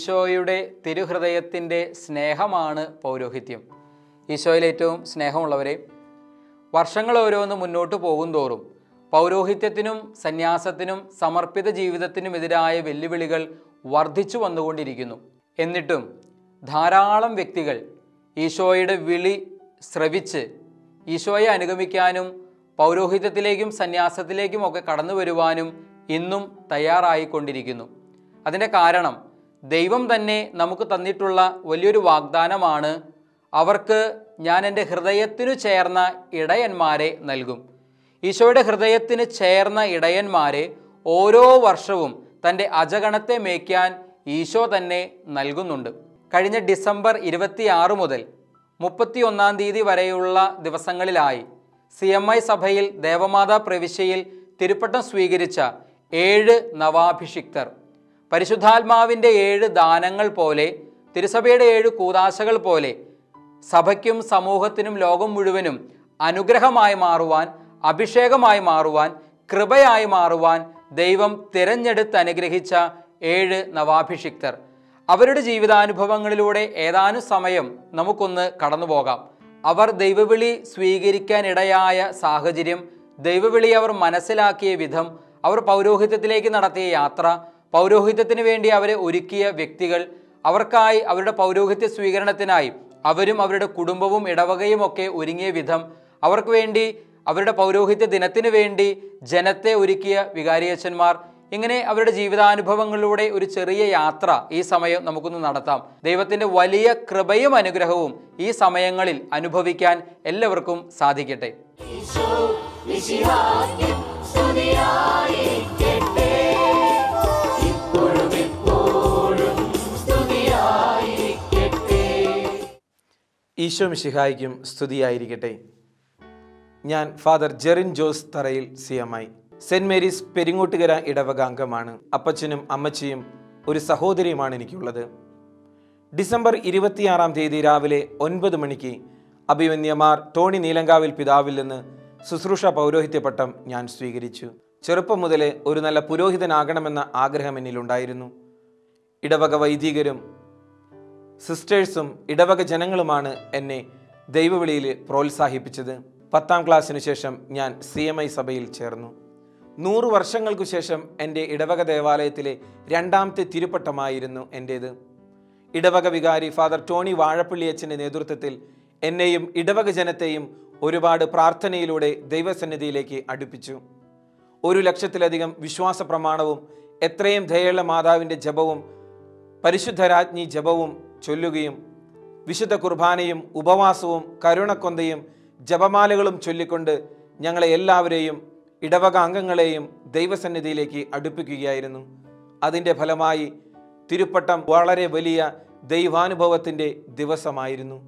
ഈശോയുടെ തിരുഹൃദയത്തിൻ്റെ സ്നേഹമാണ് പൗരോഹിത്യം ഈശോയിൽ ഏറ്റവും സ്നേഹമുള്ളവരെ വർഷങ്ങൾ ഓരോന്ന് മുന്നോട്ട് പോകും തോറും പൗരോഹിത്യത്തിനും സന്യാസത്തിനും സമർപ്പിത ജീവിതത്തിനുമെതിരായ വെല്ലുവിളികൾ വർദ്ധിച്ചു വന്നുകൊണ്ടിരിക്കുന്നു എന്നിട്ടും ധാരാളം വ്യക്തികൾ ഈശോയുടെ വിളി ശ്രവിച്ച് ഈശോയെ അനുഗമിക്കാനും പൗരോഹിത്യത്തിലേക്കും സന്യാസത്തിലേക്കും ഒക്കെ കടന്നു വരുവാനും ഇന്നും തയ്യാറായിക്കൊണ്ടിരിക്കുന്നു അതിൻ്റെ കാരണം ദൈവം തന്നെ നമുക്ക് തന്നിട്ടുള്ള വലിയൊരു വാഗ്ദാനമാണ് അവർക്ക് ഞാൻ എൻ്റെ ഹൃദയത്തിനു ചേർന്ന ഇടയന്മാരെ നൽകും ഈശോയുടെ ഹൃദയത്തിന് ചേർന്ന ഇടയന്മാരെ ഓരോ വർഷവും തൻ്റെ അജഗണത്തെ മേയ്ക്കാൻ ഈശോ തന്നെ നൽകുന്നുണ്ട് കഴിഞ്ഞ ഡിസംബർ ഇരുപത്തിയാറ് മുതൽ മുപ്പത്തി ഒന്നാം തീയതി വരെയുള്ള ദിവസങ്ങളിലായി സി എം ഐ സഭയിൽ ദേവമാതാ പ്രവിശ്യയിൽ തിരുപ്പട്ടം സ്വീകരിച്ച ഏഴ് നവാഭിഷിക്തർ പരിശുദ്ധാത്മാവിൻ്റെ ഏഴ് ദാനങ്ങൾ പോലെ തിരുസഭയുടെ ഏഴ് കൂതാശകൾ പോലെ സഭയ്ക്കും സമൂഹത്തിനും ലോകം മുഴുവനും അനുഗ്രഹമായി മാറുവാൻ അഭിഷേകമായി മാറുവാൻ കൃപയായി മാറുവാൻ ദൈവം തിരഞ്ഞെടുത്ത് അനുഗ്രഹിച്ച ഏഴ് നവാഭിഷിക്തർ അവരുടെ ജീവിതാനുഭവങ്ങളിലൂടെ ഏതാനും സമയം നമുക്കൊന്ന് കടന്നു പോകാം അവർ ദൈവവിളി സ്വീകരിക്കാനിടയായ സാഹചര്യം ദൈവവിളി അവർ മനസ്സിലാക്കിയ വിധം അവർ പൗരോഹിത്യത്തിലേക്ക് നടത്തിയ യാത്ര പൗരോഹിത്യത്തിന് വേണ്ടി അവരെ ഒരുക്കിയ വ്യക്തികൾ അവർക്കായി അവരുടെ പൗരോഹിത്യ സ്വീകരണത്തിനായി അവരും അവരുടെ കുടുംബവും ഇടവകയും ഒക്കെ ഒരുങ്ങിയ വിധം അവർക്ക് വേണ്ടി അവരുടെ പൗരോഹിത്യ ദിനത്തിന് വേണ്ടി ജനത്തെ ഒരുക്കിയ വികാരിയച്ഛന്മാർ ഇങ്ങനെ അവരുടെ ജീവിതാനുഭവങ്ങളിലൂടെ ഒരു ചെറിയ യാത്ര ഈ സമയം നമുക്കൊന്ന് നടത്താം ദൈവത്തിൻ്റെ വലിയ കൃപയും അനുഗ്രഹവും ഈ സമയങ്ങളിൽ അനുഭവിക്കാൻ എല്ലാവർക്കും സാധിക്കട്ടെ ഈശോ മിശിഹായിക്കും സ്തുതിയായിരിക്കട്ടെ ഞാൻ father Jerin Jose Tharayil C M I Saint Mary's Peringottukara ഇടവക അംഗമാണ് അപ്പച്ചനും അമ്മച്ചിയും ഒരു സഹോദരിയുമാണ് എനിക്കുള്ളത് ഡിസംബർ ഇരുപത്തിയാറാം തീയതി രാവിലെ ഒൻപത് മണിക്ക് അഭിമന്യമാർ ടോണി നീലങ്കാവിൽ പിതാവിൽ നിന്ന് ശുശ്രൂഷ പൗരോഹിത്യ പട്ടം ഞാൻ സ്വീകരിച്ചു ചെറുപ്പം മുതലേ ഒരു നല്ല പുരോഹിതനാകണമെന്ന ആഗ്രഹം എന്നിലുണ്ടായിരുന്നു ഇടവക വൈദികരും സിസ്റ്റേഴ്സും ഇടവക ജനങ്ങളുമാണ് എന്നെ ദൈവവിളിയിൽ പ്രോത്സാഹിപ്പിച്ചത് പത്താം ക്ലാസ്സിനു ശേഷം ഞാൻ സി എം ഐ സഭയിൽ ചേർന്നു നൂറ് വർഷങ്ങൾക്കു ശേഷം എൻ്റെ ഇടവക ദേവാലയത്തിലെ രണ്ടാമത്തെ തിരുപ്പട്ടമായിരുന്നു എൻ്റേത് ഇടവക വികാരി ഫാദർ ടോണി വാഴപ്പള്ളി അച്ഛൻ്റെ നേതൃത്വത്തിൽ എന്നെയും ഇടവക ജനത്തെയും ഒരുപാട് പ്രാർത്ഥനയിലൂടെ ദൈവസന്നിധിയിലേക്ക് അടുപ്പിച്ചു ഒരു ലക്ഷത്തിലധികം വിശ്വാസ പ്രമാണവും എത്രയും ദയുള്ള മാതാവിൻ്റെ ജപവും പരിശുദ്ധരാജ്ഞി ജപവും ചൊല്ലുകയും വിശുദ്ധ കുർബാനയും ഉപവാസവും കരുണക്കൊന്തയും ജപമാലകളും ചൊല്ലിക്കൊണ്ട് ഞങ്ങളെ എല്ലാവരെയും ഇടവക അംഗങ്ങളെയും ദൈവസന്നിധിയിലേക്ക് അടുപ്പിക്കുകയായിരുന്നു അതിൻ്റെ ഫലമായി തിരുപ്പട്ടം വളരെ വലിയ ദൈവാനുഭവത്തിൻ്റെ ദിവസമായിരുന്നു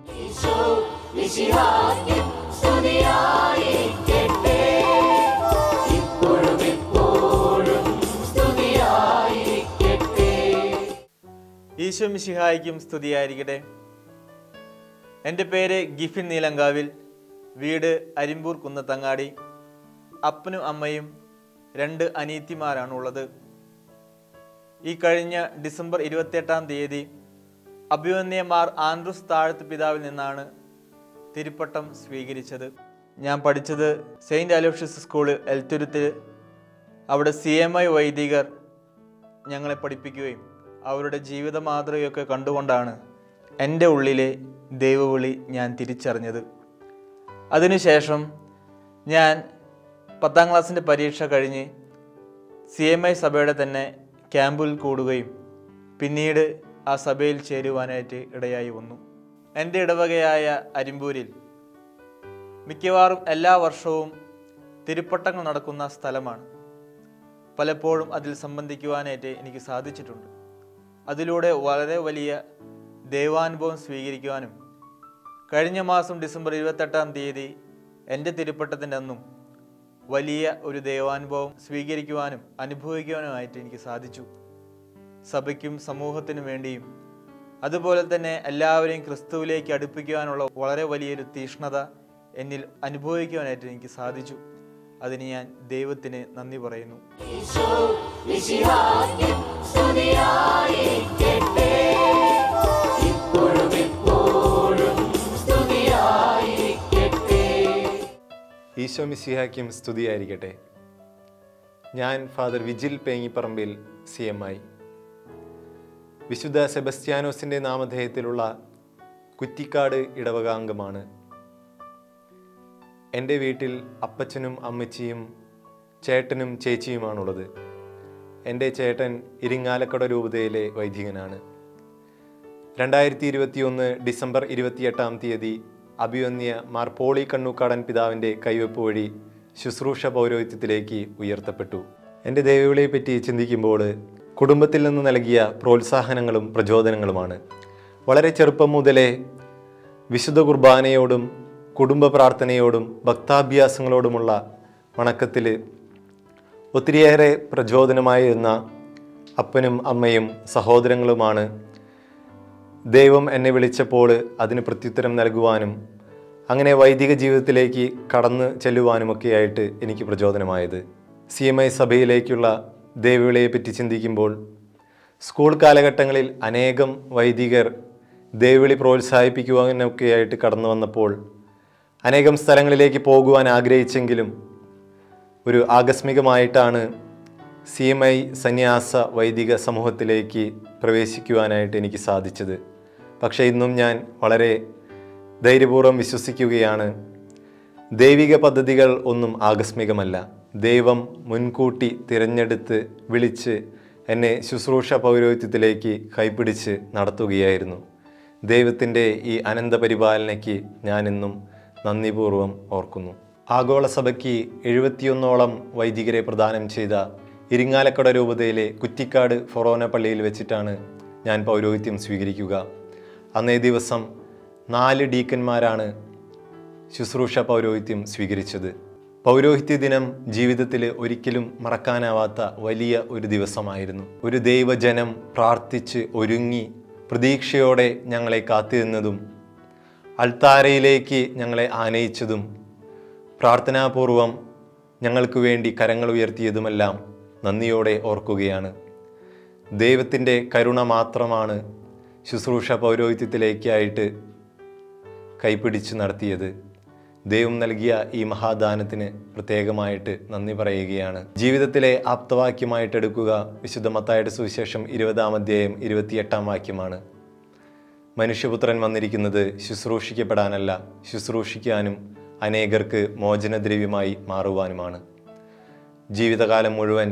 ഈശോ മിശിഹായിക്കും സ്തുതിയായിരിക്കട്ടെ എൻ്റെ പേര് ഗിഫിൻ നീലങ്കാവിൽ വീട് അരിമ്പൂർ കുന്നത്തങ്ങാടി അപ്പനും അമ്മയും രണ്ട് അനീത്തിമാരാണ് ഉള്ളത് ഈ കഴിഞ്ഞ ഡിസംബർ ഇരുപത്തിയെട്ടാം തീയതി അഭിമന്യമാർ ആൻഡ്രൂസ് താഴത്ത് പിതാവിൽ നിന്നാണ് തിരുപ്പട്ടം സ്വീകരിച്ചത് ഞാൻ പഠിച്ചത് സെയിൻറ്റ് അലോഷ്യസ് സ്കൂൾ എൽത്തുരുത്തിൽ അവിടെ സി എം ഐ വൈദികർ ഞങ്ങളെ പഠിപ്പിക്കുകയും അവരുടെ ജീവിത മാതൃകയൊക്കെ കണ്ടുകൊണ്ടാണ് എൻ്റെ ഉള്ളിലെ ദൈവവിളി ഞാൻ തിരിച്ചറിഞ്ഞത് അതിനുശേഷം ഞാൻ പത്താം ക്ലാസ്സിൻ്റെ പരീക്ഷ കഴിഞ്ഞ് സി എം ഐ സഭയുടെ തന്നെ ക്യാമ്പിൽ കൂടുകയും പിന്നീട് ആ സഭയിൽ ചേരുവാനായിട്ട് ഇടയായി വന്നു എൻ്റെ ഇടവകയായ അരിമ്പൂരിൽ മിക്കവാറും എല്ലാ വർഷവും തിരുപ്പട്ടങ്ങൾ നടക്കുന്ന സ്ഥലമാണ് പലപ്പോഴും അതിൽ സംബന്ധിക്കുവാനായിട്ട് എനിക്ക് സാധിച്ചിട്ടുണ്ട് അതിലൂടെ വളരെ വലിയ ദൈവാനുഭവം സ്വീകരിക്കുവാനും കഴിഞ്ഞ മാസം ഡിസംബർ ഇരുപത്തെട്ടാം തീയതി എൻ്റെ തിരുപ്പട്ടത്തിൻ്റെ അന്നും വലിയ ഒരു ദൈവാനുഭവം സ്വീകരിക്കുവാനും അനുഭവിക്കുവാനുമായിട്ട് എനിക്ക് സാധിച്ചു സഭയ്ക്കും സമൂഹത്തിനും വേണ്ടിയും അതുപോലെ തന്നെ എല്ലാവരെയും ക്രിസ്തുവിലേക്ക് അടുപ്പിക്കുവാനുള്ള വളരെ വലിയൊരു തീഷ്ണത എന്നിൽ അനുഭവിക്കുവാനായിട്ട് എനിക്ക് സാധിച്ചു അതിന് ഞാൻ ദൈവത്തിന് നന്ദി പറയുന്നു വിശിഹായ്ക്കും സ്തുതിയായിരിക്കട്ടെ ഈശോ മിശിഹായ്ക്കും സ്തുതിയായിരിക്കട്ടെ ഞാൻ father Vijil Pengiparambil C M I വിശുദ്ധ സെബസ്ത്യാനോസിൻ്റെ നാമധേയത്തിലുള്ള കുറ്റിക്കാട് ഇടവകാംഗമാണ് എൻ്റെ വീട്ടിൽ അപ്പച്ചനും അമ്മച്ചിയും ചേട്ടനും ചേച്ചിയുമാണുള്ളത് എൻ്റെ ചേട്ടൻ ഇരിങ്ങാലക്കുട രൂപതയിലെ വൈദികനാണ് രണ്ടായിരത്തി ഇരുപത്തിയൊന്ന് ഡിസംബർ ഇരുപത്തിയെട്ടാം തീയതി അഭിവന്യ മാർ പോളി കണ്ണൂക്കാടൻ പിതാവിൻ്റെ കൈവെപ്പ് വഴി ശുശ്രൂഷ പൗരോഹിത്യത്തിലേക്ക് ഉയർത്തപ്പെട്ടു എൻ്റെ ദൈവവിളിയെ പറ്റി ചിന്തിക്കുമ്പോൾ കുടുംബത്തിൽ നിന്ന് നൽകിയ പ്രോത്സാഹനങ്ങളും പ്രചോദനങ്ങളുമാണ് വളരെ ചെറുപ്പം മുതലേ വിശുദ്ധ കുർബാനയോടും കുടുംബ പ്രാർത്ഥനയോടും ഭക്താഭ്യാസങ്ങളോടുമുള്ള വണക്കത്തിൽ ഒത്തിരിയേറെ പ്രചോദനമായിരുന്ന അപ്പനും അമ്മയും സഹോദരങ്ങളുമാണ് ദൈവം എന്നെ വിളിച്ചപ്പോൾ അതിന് പ്രത്യുത്തരം നൽകുവാനും അങ്ങനെ വൈദിക ജീവിതത്തിലേക്ക് കടന്നു ചെല്ലുവാനുമൊക്കെയായിട്ട് എനിക്ക് പ്രചോദനമായത് സി എം ഐ സഭയിലേക്കുള്ള ദൈവവിളിയെ പറ്റി ചിന്തിക്കുമ്പോൾ സ്കൂൾ കാലഘട്ടങ്ങളിൽ അനേകം വൈദികർ ദൈവവിളി പ്രോത്സാഹിപ്പിക്കുവാനൊക്കെയായിട്ട് കടന്നു വന്നപ്പോൾ അനേകം സ്ഥലങ്ങളിലേക്ക് പോകുവാൻ ആഗ്രഹിച്ചെങ്കിലും ഒരു ആകസ്മികമായിട്ടാണ് സി എം ഐ സന്യാസ വൈദിക സമൂഹത്തിലേക്ക് പ്രവേശിക്കുവാനായിട്ട് എനിക്ക് സാധിച്ചത് പക്ഷേ ഇന്നും ഞാൻ വളരെ ധൈര്യപൂർവ്വം വിശ്വസിക്കുകയാണ് ദൈവിക പദ്ധതികൾ ഒന്നും ആകസ്മികമല്ല ദൈവം മുൻകൂട്ടി തിരഞ്ഞെടുത്ത് വിളിച്ച് എന്നെ ശുശ്രൂഷ പൗരോഹിത്യത്തിലേക്ക് കൈപ്പിടിച്ച് നടത്തുകയായിരുന്നു ദൈവത്തിൻ്റെ ഈ അനന്ത പരിപാലനയ്ക്ക് ഞാനെന്നും നന്ദിപൂർവ്വം ഓർക്കുന്നു ആഗോള സഭയ്ക്ക് എഴുപത്തിയൊന്നോളം വൈദികരെ പ്രദാനം ചെയ്ത ഇരിങ്ങാലക്കുട രൂപതയിലെ കുറ്റിക്കാട് ഫൊറോന പള്ളിയിൽ വെച്ചിട്ടാണ് ഞാൻ പൗരോഹിത്യം സ്വീകരിക്കുക അന്നേ ദിവസം നാല് ഡീക്കന്മാരാണ് ശുശ്രൂഷ പൗരോഹിത്യം സ്വീകരിച്ചത് പൗരോഹിത്യ ദിനം ജീവിതത്തിൽ ഒരിക്കലും മറക്കാനാവാത്ത വലിയ ഒരു ദിവസമായിരുന്നു ഒരു ദൈവജനം പ്രാർത്ഥിച്ച് ഒരുങ്ങി പ്രതീക്ഷയോടെ ഞങ്ങളെ കാത്തിരുന്നതും അൾത്താരയിലേക്ക് ഞങ്ങളെ ആനയിച്ചതും പ്രാർത്ഥനാപൂർവം ഞങ്ങൾക്ക് വേണ്ടി കരങ്ങൾ ഉയർത്തിയതുമെല്ലാം നന്ദിയോടെ ഓർക്കുകയാണ് ദൈവത്തിൻ്റെ കരുണ മാത്രമാണ് ശുശ്രൂഷ പൗരോഹിത്യത്തിലേക്കായിട്ട് കൈപ്പിടിച്ച് നടത്തിയത് ദൈവം നൽകിയ ഈ മഹാദാനത്തിന് പ്രത്യേകമായിട്ട് നന്ദി പറയുകയാണ് ജീവിതത്തിലെ ആപ്തവാക്യമായിട്ട് എടുക്കുക വിശുദ്ധ മത്തായുടെ സുവിശേഷം ഇരുപതാം അധ്യായം ഇരുപത്തിയെട്ടാം വാക്യമാണ് മനുഷ്യപുത്രൻ വന്നിരിക്കുന്നത് ശുശ്രൂഷിക്കപ്പെടാനല്ല ശുശ്രൂഷിക്കാനും അനേകർക്ക് മോചനദ്രവ്യമായി മാറുവാനുമാണ് ജീവിതകാലം മുഴുവൻ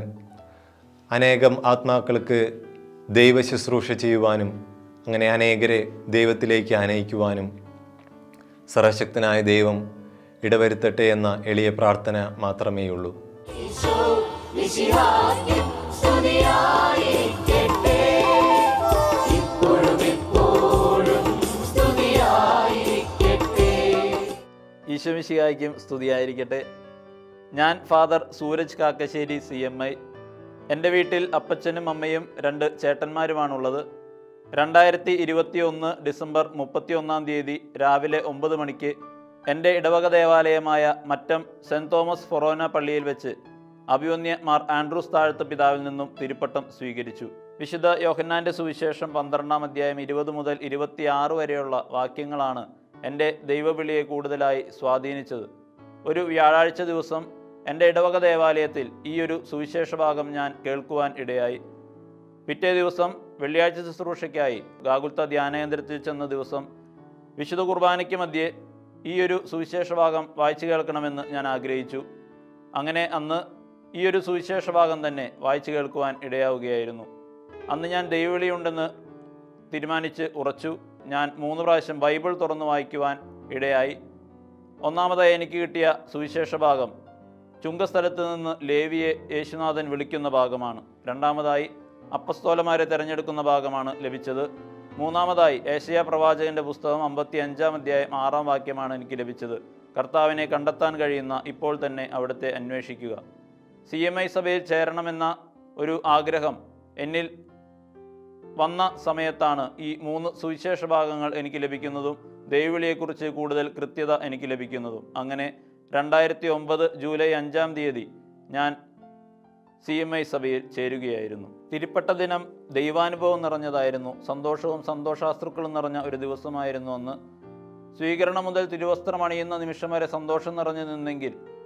അനേകം ആത്മാക്കൾക്ക് ദൈവ ശുശ്രൂഷ ചെയ്യുവാനും അങ്ങനെ അനേകരെ ദൈവത്തിലേക്ക് അനയിക്കുവാനും സർവശക്തനായ ദൈവം ഇടവരുത്തട്ടെ എന്ന എളിയ പ്രാർത്ഥന മാത്രമേയുള്ളൂ ഈശോമിശിഹായ്ക്കും സ്തുതിയായിരിക്കട്ടെ ഞാൻ father Sooraj Kakkassery C M I എൻ്റെ വീട്ടിൽ അപ്പച്ചനും അമ്മയും രണ്ട് ചേട്ടന്മാരുമാണുള്ളത് രണ്ടായിരത്തി ഇരുപത്തി ഒന്ന് ഡിസംബർ മുപ്പത്തി ഒന്നാം തീയതി രാവിലെ ഒമ്പത് മണിക്ക് എൻ്റെ ഇടവക ദേവാലയമായ മറ്റം സെൻറ് തോമസ് ഫൊറോന പള്ളിയിൽ വെച്ച് അഭിവന്യ മാർ ആൻഡ്രൂസ് താഴത്ത് പിതാവിൽ നിന്നും തിരുപ്പട്ടം സ്വീകരിച്ചു വിശുദ്ധ യോഹന്നാൻ്റെ സുവിശേഷം പന്ത്രണ്ടാം അധ്യായം ഇരുപത് മുതൽ ഇരുപത്തിയാറ് വരെയുള്ള വാക്യങ്ങളാണ് എൻ്റെ ദൈവവിളിയെ കൂടുതലായി സ്വാധീനിച്ചത് ഒരു വ്യാഴാഴ്ച ദിവസം എൻ്റെ ഇടവക ദേവാലയത്തിൽ ഈ ഒരു സുവിശേഷ ഭാഗം ഞാൻ കേൾക്കുവാൻ ഇടയായി പിറ്റേ ദിവസം വെള്ളിയാഴ്ച ശുശ്രൂഷയ്ക്കായി ഗാകുൽത്ത ധ്യാനകേന്ദ്രത്തിൽ ചെന്ന ദിവസം വിശുദ്ധ കുർബാനയ്ക്ക് മധ്യേ ഈ ഒരു സുവിശേഷ ഭാഗം വായിച്ചു കേൾക്കണമെന്ന് ഞാൻ ആഗ്രഹിച്ചു അങ്ങനെ അന്ന് ഈ ഒരു സുവിശേഷ ഭാഗം തന്നെ വായിച്ചു കേൾക്കുവാൻ ഇടയാവുകയായിരുന്നു അന്ന് ഞാൻ ദൈവവിളിയുണ്ടെന്ന് തീരുമാനിച്ച് ഉറച്ചു ഞാൻ മൂന്ന് പ്രാവശ്യം ബൈബിൾ തുറന്ന് വായിക്കുവാൻ ഇടയായി ഒന്നാമതായി എനിക്ക് കിട്ടിയ സുവിശേഷ ഭാഗം ചുങ്കസ്ഥലത്ത് നിന്ന് ലേവിയെ യേശുനാഥൻ വിളിക്കുന്ന ഭാഗമാണ് രണ്ടാമതായി അപ്പസ്തോലമാരെ തിരഞ്ഞെടുക്കുന്ന ഭാഗമാണ് ലഭിച്ചത് മൂന്നാമതായി ഏഷ്യ പ്രവാചകന്റെ പുസ്തകം അമ്പത്തി അഞ്ചാം അധ്യായം ആറാം വാക്യമാണ് എനിക്ക് ലഭിച്ചത് കർത്താവിനെ കണ്ടെത്താൻ കഴിയുന്ന ഇപ്പോൾ തന്നെ അവിടുത്തെ അന്വേഷിക്കുക സി എം ഐ സഭയിൽ ചേരണമെന്ന ഒരു ആഗ്രഹം എന്നിൽ വന്ന സമയത്താണ് ഈ മൂന്ന് സുവിശേഷ ഭാഗങ്ങൾ എനിക്ക് ലഭിക്കുന്നതും ദൈവവിളിയെക്കുറിച്ച് കൂടുതൽ കൃത്യത എനിക്ക് ലഭിക്കുന്നതും അങ്ങനെ രണ്ടായിരത്തി ഒമ്പത് ജൂലൈ അഞ്ചാം തീയതി ഞാൻ സി എം ഐ സഭയിൽ ചേരുകയായിരുന്നു തിരുപ്പട്ട ദിനം ദൈവാനുഭവം നിറഞ്ഞതായിരുന്നു സന്തോഷവും സന്തോഷാസ്ത്രുക്കളും നിറഞ്ഞ ഒരു ദിവസമായിരുന്നു അന്ന് സ്വീകരണം മുതൽ തിരുവസ്ത്രം അണിയുന്ന നിമിഷം വരെ സന്തോഷം നിറഞ്ഞു നിന്നെങ്കിൽ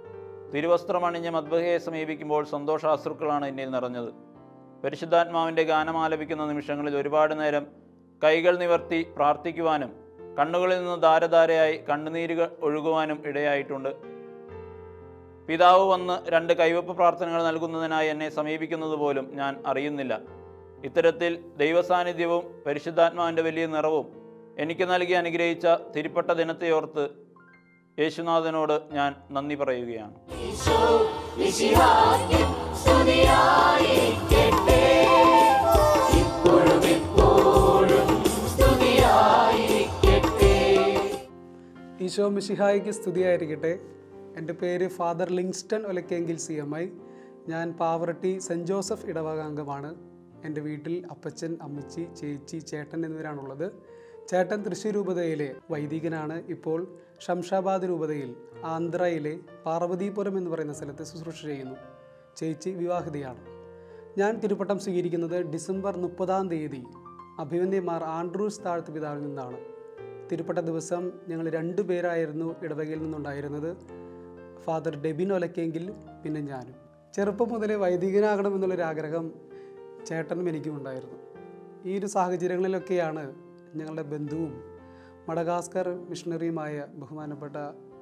തിരുവസ്ത്രമണിഞ്ഞ മദ്ബഹയെ സമീപിക്കുമ്പോൾ സന്തോഷാശ്രുക്കളാണ് എന്നിൽ നിറഞ്ഞത് പരിശുദ്ധാത്മാവിൻ്റെ ഗാനം ആലപിക്കുന്ന നിമിഷങ്ങളിൽ ഒരുപാട് നേരം കൈകൾ നിവർത്തി പ്രാർത്ഥിക്കുവാനും കണ്ണുകളിൽ നിന്ന് ധാരധാരയായി കണ്ണുനീരുകൾ ഒഴുകുവാനും ഇടയായിട്ടുണ്ട് പിതാവ് വന്ന് രണ്ട് കൈവപ്പ് പ്രാർത്ഥനകൾ നൽകുന്നതിനായി എന്നെ സമീപിക്കുന്നത് പോലും ഞാൻ അറിയുന്നില്ല ഇത്തരത്തിൽ ദൈവസാന്നിധ്യവും പരിശുദ്ധാത്മാവിൻ്റെ വലിയ നിറവും എനിക്ക് നൽകി അനുഗ്രഹിച്ച തിരുപ്പട്ട ദിനത്തെയോർത്ത് യേശുനാഥനോട് ഞാൻ നന്ദി പറയുകയാണ് ഈശോ മിശിഹായിക്ക് സ്തുതിയായിരിക്കട്ടെ എൻ്റെ പേര് father Lingston Olakkengil C M I ഞാൻ പാവറട്ടി സെൻറ് ജോസഫ് ഇടവകാംഗമാണ് എൻ്റെ വീട്ടിൽ അപ്പച്ചൻ അമ്മച്ചി ചേച്ചി ചേട്ടൻ എന്നിവരാണുള്ളത് ചേട്ടൻ തൃശ്ശൂർ രൂപതയിലെ വൈദികനാണ് ഇപ്പോൾ ഷംഷാബാദ് രൂപതയിൽ ആന്ധ്രയിലെ പാർവതീപുരം എന്ന് പറയുന്ന സ്ഥലത്ത് ശുശ്രൂഷ ചെയ്യുന്നു ചേച്ചി വിവാഹിതയാണ് ഞാൻ തിരുപ്പട്ടം സ്വീകരിക്കുന്നത് ഡിസംബർ മുപ്പതാം തീയതി അഭിവന്യമാർ ആൻഡ്രൂസ് താഴ്ത്ത് പിതാവിൽ നിന്നാണ് തിരുപ്പട്ട ദിവസം ഞങ്ങൾ രണ്ടു പേരായിരുന്നു ഇടവകയിൽ നിന്നുണ്ടായിരുന്നത് ഫാദർ ഡെബിൻ ഒലക്കെങ്കിൽ പിന്നെ ഞാനും ചെറുപ്പം മുതലേ വൈദികനാകണം എന്നുള്ളൊരു ആഗ്രഹം ചേട്ടനും എനിക്കും ഉണ്ടായിരുന്നു ഈ ഒരു സാഹചര്യങ്ങളിലൊക്കെയാണ് ഞങ്ങളുടെ ബന്ധുവും മഡഗാസ്കർ മിഷണറിയുമായ ബഹുമാനപ്പെട്ട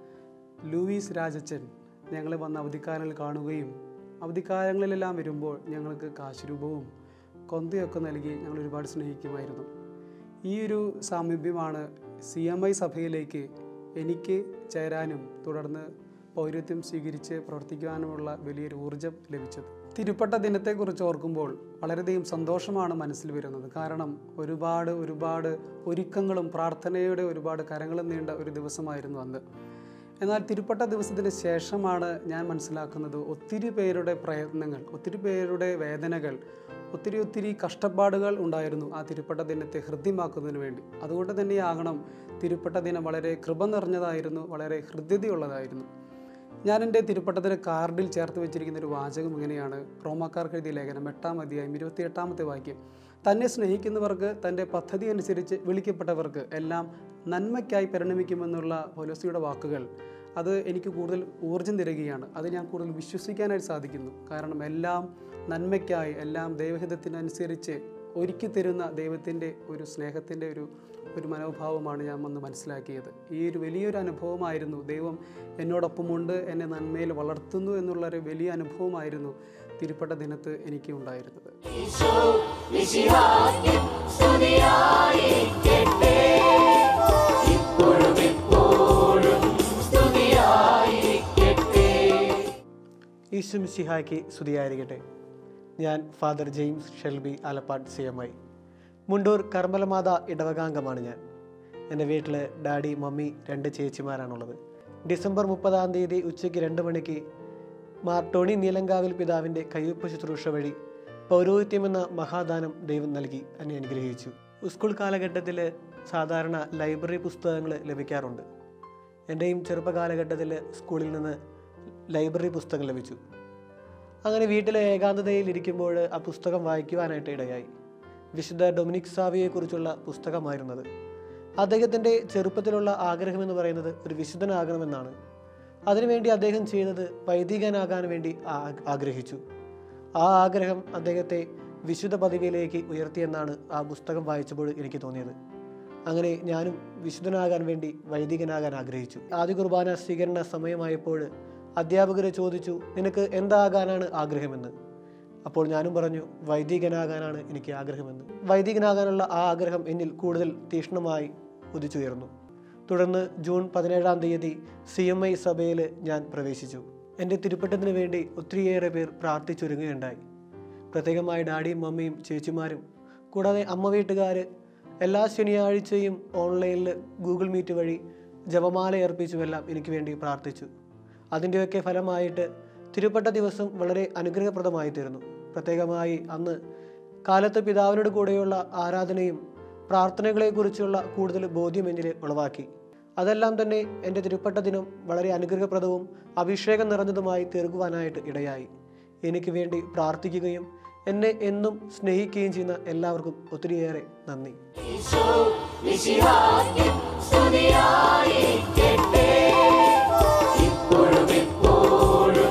ലൂയിസ് രാജച്ചൻ ഞങ്ങളെ വന്ന് അവധിക്കാലങ്ങളിൽ കാണുകയും അവധിക്കാലങ്ങളിലെല്ലാം വരുമ്പോൾ ഞങ്ങൾക്ക് കാശുരൂപവും കൊന്തയൊക്കെ നൽകി ഞങ്ങൾ ഒരുപാട് സ്നേഹിക്കുമായിരുന്നു ഈ ഒരു സാമീപ്യമാണ് സി എം ഐ സഭയിലേക്ക് എനിക്ക് ചേരാനും തുടർന്ന് പൗരത്വം സ്വീകരിച്ച് പ്രവർത്തിക്കുവാനുമുള്ള വലിയൊരു ഊർജം ലഭിച്ചത് തിരുപ്പട്ട ദിനത്തെക്കുറിച്ച് ഓർക്കുമ്പോൾ വളരെയധികം സന്തോഷമാണ് മനസ്സിൽ വരുന്നത് കാരണം ഒരുപാട് ഒരുപാട് ഒരുക്കങ്ങളും പ്രാർത്ഥനയുടെ ഒരുപാട് കരങ്ങളും നീണ്ട ഒരു ദിവസമായിരുന്നു അന്ന് എന്നാൽ തിരുപ്പട്ട ദിവസത്തിന് ശേഷമാണ് ഞാൻ മനസ്സിലാക്കുന്നത് ഒത്തിരി പേരുടെ പ്രയത്നങ്ങൾ ഒത്തിരി പേരുടെ വേദനകൾ ഒത്തിരി ഒത്തിരി കഷ്ടപ്പാടുകൾ ഉണ്ടായിരുന്നു ആ തിരുപ്പട്ട ദിനത്തെ ഹൃദ്യമാക്കുന്നതിന് വേണ്ടി അതുകൊണ്ട് തന്നെയാകണം തിരുപ്പട്ട ദിനം വളരെ കൃപ നിറഞ്ഞതായിരുന്നു വളരെ ഹൃദ്യതയുള്ളതായിരുന്നു ഞാൻ എൻ്റെ തിരുപ്പട്ടത്തിന് കാർഡിൽ ചേർത്ത് വെച്ചിരിക്കുന്ന ഒരു വാചകം ഇങ്ങനെയാണ് റോമാക്കാർക്ക് എഴുതിയ ലേഖനം എട്ടാം അധ്യായം ഇരുപത്തിയെട്ടാമത്തെ വാക്യം തന്നെ സ്നേഹിക്കുന്നവർക്ക് തൻ്റെ പദ്ധതി അനുസരിച്ച് വിളിക്കപ്പെട്ടവർക്ക് എല്ലാം നന്മയ്ക്കായി പരിണമിക്കുമെന്നുള്ള പോലസിയുടെ വാക്കുകൾ അത് എനിക്ക് കൂടുതൽ ഊർജം തരികയാണ് അത് ഞാൻ കൂടുതൽ വിശ്വസിക്കാനായിട്ട് സാധിക്കുന്നു കാരണം എല്ലാം നന്മയ്ക്കായി എല്ലാം ദൈവഹിതത്തിനനുസരിച്ച് ഒരുക്കി തരുന്ന ദൈവത്തിൻ്റെ ഒരു സ്നേഹത്തിൻ്റെ ഒരു ഒരു മനോഭാവമാണ് ഞാൻ വന്ന് മനസ്സിലാക്കിയത് ഈ ഒരു വലിയൊരു അനുഭവമായിരുന്നു ദൈവം എന്നോടൊപ്പമുണ്ട് എന്നെ നന്മയിൽ വളർത്തുന്നു എന്നുള്ളൊരു വലിയ അനുഭവമായിരുന്നു തിരുപ്പട്ട ദിനത്ത് എനിക്ക് ഉണ്ടായിരുന്നത് ഈശോ മിശിഹായ്ക്ക് സ്തുതിയായിരിക്കട്ടെ ഞാൻ father James Shelby Alappat C M I Mundur Karmalamatha ഇടവകാംഗമാണ് ഞാൻ എൻ്റെ വീട്ടിൽ ഡാഡി മമ്മി രണ്ട് ചേച്ചിമാരാണുള്ളത് ഡിസംബർ മുപ്പതാം തീയതി ഉച്ചയ്ക്ക് രണ്ട് മണിക്ക് മാർ ടോണി നീലങ്കാവിൽ പിതാവിൻ്റെ കയ്യൊപ്പ് ശുശ്രൂഷ വഴി പൗരോഹിത്യമെന്ന മഹാദാനം ദൈവം നൽകി എന്നെ അനുഗ്രഹിച്ചു സ്കൂൾ കാലഘട്ടത്തിൽ സാധാരണ ലൈബ്രറി പുസ്തകങ്ങൾ ലഭിക്കാറുണ്ട് എൻ്റെയും ചെറുപ്പകാലഘട്ടത്തിൽ സ്കൂളിൽ നിന്ന് ലൈബ്രറി പുസ്തകം ലഭിച്ചു അങ്ങനെ വീട്ടിലെ ഏകാന്തതയിൽ ഇരിക്കുമ്പോൾ ആ പുസ്തകം വായിക്കുവാനായിട്ട് ഇടയായി വിശുദ്ധ ഡൊമിനിക് സാവിയെക്കുറിച്ചുള്ള പുസ്തകമായിരുന്നത് അദ്ദേഹത്തിൻ്റെ ചെറുപ്പത്തിലുള്ള ആഗ്രഹം എന്ന് പറയുന്നത് ഒരു വിശുദ്ധനാകണമെന്നാണ് അതിനുവേണ്ടി അദ്ദേഹം ചെയ്തത് വൈദികനാകാൻ വേണ്ടി ആ- ആഗ്രഹിച്ചു ആ ആഗ്രഹം അദ്ദേഹത്തെ വിശുദ്ധ പദവിയിലേക്ക് ഉയർത്തിയെന്നാണ് ആ പുസ്തകം വായിച്ചപ്പോൾ എനിക്ക് തോന്നിയത് അങ്ങനെ ഞാനും വിശുദ്ധനാകാൻ വേണ്ടി വൈദികനാകാൻ ആഗ്രഹിച്ചു ആദ്യ കുർബാന സ്വീകരണ സമയമായപ്പോൾ അധ്യാപകരെ ചോദിച്ചു നിനക്ക് എന്താകാനാണ് ആഗ്രഹമെന്ന് അപ്പോൾ ഞാനും പറഞ്ഞു വൈദികനാകാനാണ് എനിക്ക് ആഗ്രഹമെന്ന് വൈദികനാകാനുള്ള ആ ആഗ്രഹം എന്നിൽ കൂടുതൽ തീക്ഷ്ണമായി ഉദിച്ചുയർന്നു തുടർന്ന് ജൂൺ പതിനേഴാം തീയതി സി എം ഐ സഭയിൽ ഞാൻ പ്രവേശിച്ചു എൻ്റെ തിരുപ്പട്ടത്തിന് വേണ്ടി ഒത്തിരിയേറെ പേർ പ്രാർത്ഥിച്ചൊരുങ്ങുകയുണ്ടായി പ്രത്യേകമായി ഡാഡിയും മമ്മിയും ചേച്ചിമാരും കൂടാതെ അമ്മ വീട്ടുകാർ എല്ലാ ശനിയാഴ്ചയും ഓൺലൈനിൽ ഗൂഗിൾ മീറ്റ് വഴി ജപമാല അർപ്പിച്ചുമെല്ലാം എനിക്ക് വേണ്ടി പ്രാർത്ഥിച്ചു അതിൻ്റെയൊക്കെ ഫലമായിട്ട് തിരുപ്പട്ട ദിവസം വളരെ അനുഗ്രഹപ്രദമായി തീർന്നു പ്രത്യേകമായി അന്ന് കാലത്ത് പിതാവിനോട് കൂടെയുള്ള ആരാധനയും പ്രാർത്ഥനകളെക്കുറിച്ചുള്ള കൂടുതൽ ബോധ്യം എന്നിൽ ഉളവാക്കി അതെല്ലാം തന്നെ എൻ്റെ തിരുപ്പട്ട ദിനം വളരെ അനുഗ്രഹപ്രദവും അഭിഷേകം നിറഞ്ഞതുമായി തീർക്കുവാനായിട്ട് ഇടയായി എനിക്ക് വേണ്ടി പ്രാർത്ഥിക്കുകയും എന്നെ എന്നും സ്നേഹിക്കുകയും ചെയ്യുന്ന എല്ലാവർക്കും ഒത്തിരിയേറെ നന്ദി സ്തുതിയായിരിക്കട്ടെ ഇപ്പോഴും എപ്പോഴും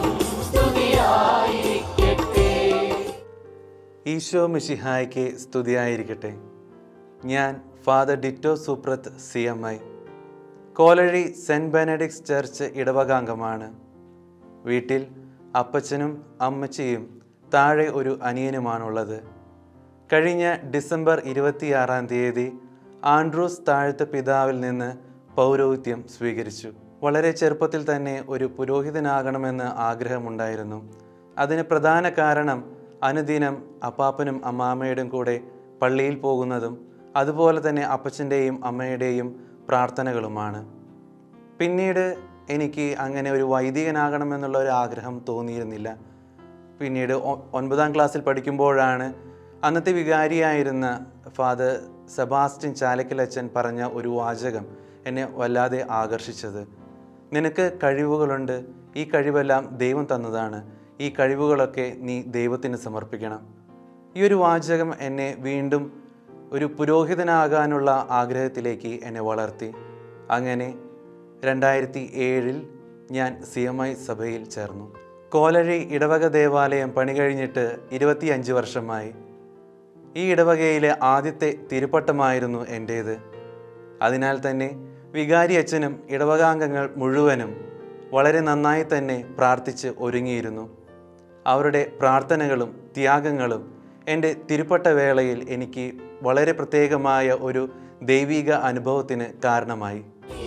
ഈശോ മിശിഹായ്ക്ക് സ്തുതിയായിരിക്കട്ടെ ഞാൻ father Ditto Suprath C M I Kolazhy Saint Benedict's church ഇടവകാംഗമാണ് വീട്ടിൽ അപ്പച്ചനും അമ്മച്ചിയും താഴെ ഒരു അനിയനുമാണുള്ളത് കഴിഞ്ഞ ഡിസംബർ ഇരുപത്തിയാറാം തീയതി ആൻഡ്രൂസ് താഴത്തെ പിതാവിൽ നിന്ന് പൗരോഹിത്യം സ്വീകരിച്ചു വളരെ ചെറുപ്പത്തിൽ തന്നെ ഒരു പുരോഹിതനാകണമെന്ന് ആഗ്രഹമുണ്ടായിരുന്നു അതിന് പ്രധാന കാരണം അനുദിനം അപ്പാപ്പനും അമ്മാമ്മയുടെയും കൂടെ പള്ളിയിൽ പോകുന്നതും അതുപോലെ തന്നെ അപ്പച്ചൻ്റെയും അമ്മയുടെയും പ്രാർത്ഥനകളുമാണ് പിന്നീട് എനിക്ക് അങ്ങനെ ഒരു വൈദികനാകണമെന്നുള്ള ഒരു ആഗ്രഹം തോന്നിയിരുന്നില്ല പിന്നീട് ഒ- ഒൻപതാം ക്ലാസ്സിൽ പഠിക്കുമ്പോഴാണ് അന്നത്തെ വികാരിയായിരുന്ന ഫാദർ സെബാസ്റ്റ്യൻ ചാലക്കലച്ചൻ പറഞ്ഞ ഒരു വാചകം എന്നെ വല്ലാതെ ആകർഷിച്ചത് നിനക്ക് കഴിവുകളുണ്ട് ഈ കഴിവെല്ലാം ദൈവം തന്നതാണ് ഈ കഴിവുകളൊക്കെ നീ ദൈവത്തിന് സമർപ്പിക്കണം ഈ ഒരു വാചകം എന്നെ വീണ്ടും ഒരു പുരോഹിതനാകാനുള്ള ആഗ്രഹത്തിലേക്ക് എന്നെ വളർത്തി അങ്ങനെ രണ്ടായിരത്തി ഏഴിൽ ഞാൻ സി എം ഐ സഭയിൽ ചേർന്നു കോലഴി ഇടവക ദേവാലയം പണി കഴിഞ്ഞിട്ട് ഇരുപത്തിയഞ്ച് വർഷമായി ഈ ഇടവകയിലെ ആദ്യത്തെ തിരുപ്പട്ടമായിരുന്നു എൻ്റേത് അതിനാൽ തന്നെ വികാരി അച്ഛനും ഇടവകാംഗങ്ങൾ മുഴുവനും വളരെ നന്നായി തന്നെ പ്രാർത്ഥിച്ച് ഒരുങ്ങിയിരുന്നു അവരുടെ പ്രാർത്ഥനകളും ത്യാഗങ്ങളും എൻ്റെ തിരുപ്പട്ട വേളയിൽ എനിക്ക് വളരെ പ്രത്യേകമായ ഒരു ദൈവിക അനുഭവത്തിന് കാരണമായി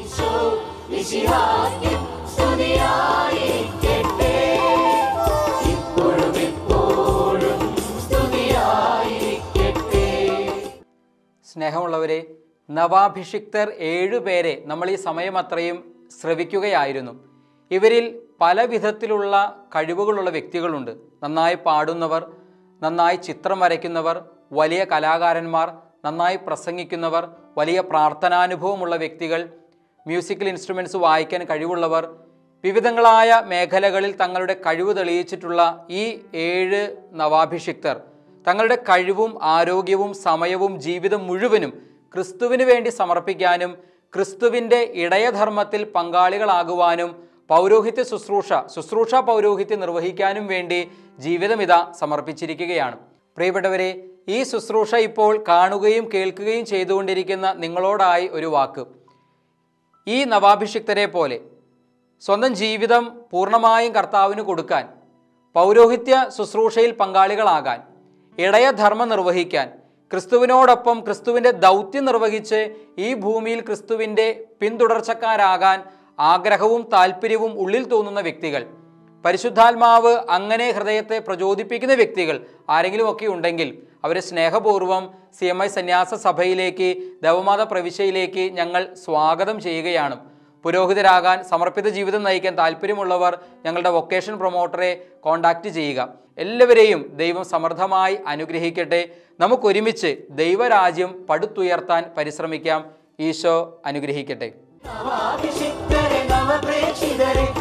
സ്നേഹമുള്ളവരെ നവാഭിഷിക്തർ ഏഴുപേരെ നമ്മൾ ഈ സമയം അത്രയും ശ്രവിക്കുകയായിരുന്നു ഇവരിൽ പല വിധത്തിലുള്ള കഴിവുകളുള്ള വ്യക്തികളുണ്ട് നന്നായി പാടുന്നവർ നന്നായി ചിത്രം വരയ്ക്കുന്നവർ വലിയ കലാകാരന്മാർ നന്നായി പ്രസംഗിക്കുന്നവർ വലിയ പ്രാർത്ഥനാനുഭവമുള്ള വ്യക്തികൾ മ്യൂസിക്കൽ ഇൻസ്ട്രുമെൻറ്റ്സ് വായിക്കാൻ കഴിവുള്ളവർ വിവിധങ്ങളായ മേഖലകളിൽ തങ്ങളുടെ കഴിവ് തെളിയിച്ചിട്ടുള്ള ഈ ഏഴ് നവാഭിഷിക്തർ തങ്ങളുടെ കഴിവും ആരോഗ്യവും സമയവും ജീവിതം മുഴുവനും ക്രിസ്തുവിന് വേണ്ടി സമർപ്പിക്കാനും ക്രിസ്തുവിൻ്റെ ഇടയധർമ്മത്തിൽ പങ്കാളികളാകുവാനും പൗരോഹിത്യ ശുശ്രൂഷ ശുശ്രൂഷ പൗരോഹിത്യം നിർവഹിക്കാനും വേണ്ടി ജീവിതമിത സമർപ്പിച്ചിരിക്കുകയാണ് പ്രിയപ്പെട്ടവരെ ഈ ശുശ്രൂഷ ഇപ്പോൾ കാണുകയും കേൾക്കുകയും ചെയ്തുകൊണ്ടിരിക്കുന്ന നിങ്ങളോടായി ഒരു വാക്ക് ഈ നവാഭിഷിക്തരെ പോലെ സ്വന്തം ജീവിതം പൂർണ്ണമായും കർത്താവിന് കൊടുക്കാൻ പൗരോഹിത്യ ശുശ്രൂഷയിൽ പങ്കാളികളാകാൻ ഇടയധർമ്മം നിർവഹിക്കാൻ ക്രിസ്തുവിനോടൊപ്പം ക്രിസ്തുവിൻ്റെ ദൗത്യം നിർവഹിച്ച് ഈ ഭൂമിയിൽ ക്രിസ്തുവിൻ്റെ പിന്തുടർച്ചക്കാരാകാൻ ആഗ്രഹവും താല്പര്യവും ഉള്ളിൽ തോന്നുന്ന വ്യക്തികൾ പരിശുദ്ധാത്മാവ് അങ്ങനെ ഹൃദയത്തെ പ്രചോദിപ്പിക്കുന്ന വ്യക്തികൾ ആരെങ്കിലും ഒക്കെ ഉണ്ടെങ്കിൽ അവരെ സ്നേഹപൂർവ്വം സി എം ഐ സന്യാസ സഭയിലേക്ക് ദേവമാത പ്രവിശ്യയിലേക്ക് ഞങ്ങൾ സ്വാഗതം ചെയ്യുകയാണ് പുരോഹിതരാകാൻ സമർപ്പിത ജീവിതം നയിക്കാൻ താല്പര്യമുള്ളവർ ഞങ്ങളുടെ വൊക്കേഷൻ പ്രൊമോട്ടറെ കോൺടാക്റ്റ് ചെയ്യുക എല്ലാവരെയും ദൈവം സമൃദ്ധമായി അനുഗ്രഹിക്കട്ടെ നമുക്കൊരുമിച്ച് ദൈവരാജ്യം പടുത്തുയർത്താൻ പരിശ്രമിക്കാം ഈശോ അനുഗ്രഹിക്കട്ടെ നവാഭിഷിക്തരെ നവപ്രേക്ഷിതരെ